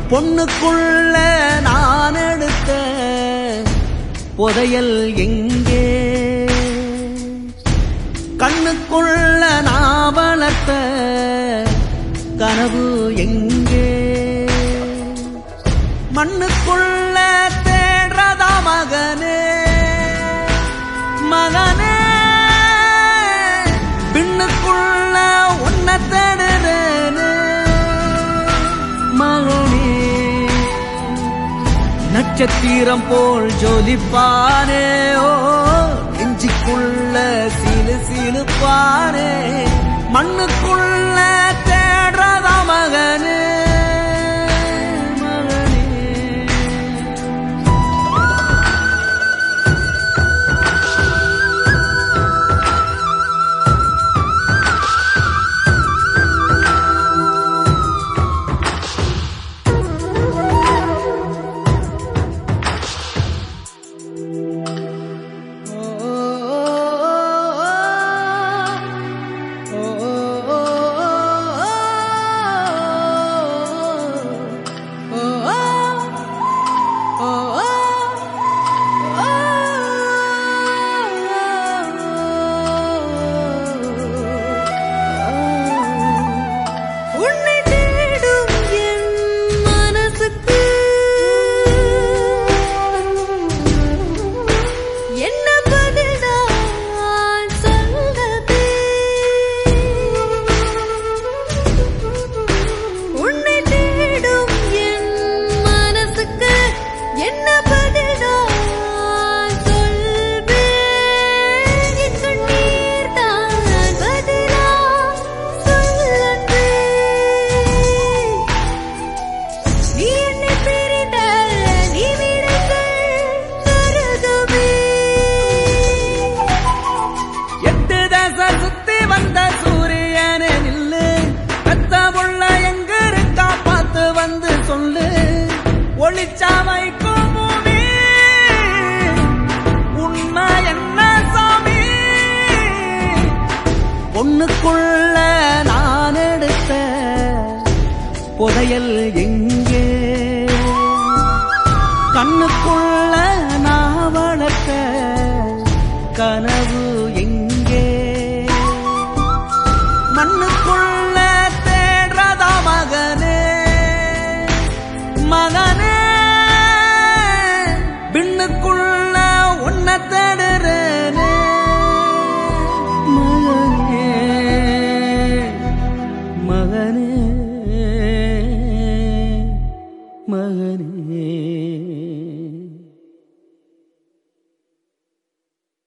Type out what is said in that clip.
பொண்ணுக்குள்ள நான் எடுத்த புதையல் எங்கே கண்ணுக்குள்ள நான் வளர்த்த கனவு எங்கே மண்ணுக்குள்ள தேடுறதா மகனே மகனே பின்னுக்குள்ள உன்னை தேடுறேனே மகனே நட்சத்திரம் போல் ஜோலிப்பானே ஓ நெஞ்சுக்குள்ள சீலு சீலுப்பானே மண்ணுக்குள்ள தேடுறதா மகனே மகனே உன்னை தேடும் என் மனசுக்கு என்ன பதில் நான் சொல்றது உன்னை தேடும் என் மனசுக்கு என்ன பதில் நான் சொல்வேன் என் கண்ணீர் தான் பதிலா சொல்லன்றே நீ என்னை பிரிந்தால் நீ விடைகள் தருகவே எட்டு தசை சுத்தி வந்த சூரியனே நில்லு பெத்த புள்ள எங்க இருக்கா பார்த்து வந்து சொல்லு ஒளிச்சாமைக்கும் பூமி உண்மை என்ன சாமி பொண்ணுக்குள்ள நான் எடுத்த புதையல் எங்கே கண்ணுக்குள்ள நான் வளர்த்த கனவு எங்கே மண்ணுக்குள்ள தேடுறதா மகனே மகனே பின்னுக்குள்ள உன்னை தேடுறேனே மகனே மகனே